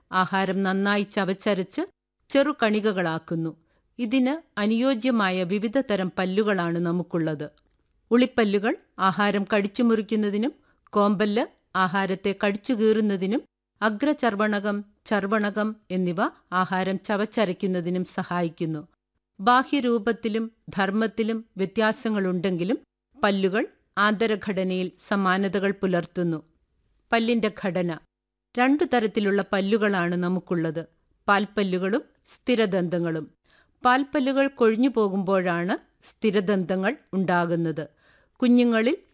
ആഹാരം നന്നായി ചവച്ചരച്ച് ചെറുകണികകളാക്കുന്നു ഇതിന് അനുയോജ്യമായ വിവിധ തരം പല്ലുകളാണ് നമുക്കുള്ളത് ഉളിപ്പല്ലുകൾ ആഹാരം കടിച്ചു മുറിക്കുന്നതിനും കോമ്പല്ല് ആഹാരത്തെ കടിച്ചു കീറുന്നതിനും അഗ്രചർവണകം ചർവണകം എന്നിവ ആഹാരം ചവച്ചരയ്ക്കുന്നതിനും സഹായിക്കുന്നു ബാഹ്യരൂപത്തിലും ധർമ്മത്തിലും വ്യത്യാസങ്ങളുണ്ടെങ്കിലും പല്ലുകൾ ആന്തരഘടനയിൽ സമാനതകൾ പുലർത്തുന്നു പല്ലിന്റെ ഘടന രണ്ടു തരത്തിലുള്ള പല്ലുകളാണ് നമുക്കുള്ളത് പാൽപ്പല്ലുകളും സ്ഥിരദന്തങ്ങളും പാൽപ്പല്ലുകൾ കൊഴിഞ്ഞു പോകുമ്പോഴാണ് സ്ഥിരദന്തങ്ങൾ ഉണ്ടാകുന്നത് കുഞ്ഞുങ്ങളിൽ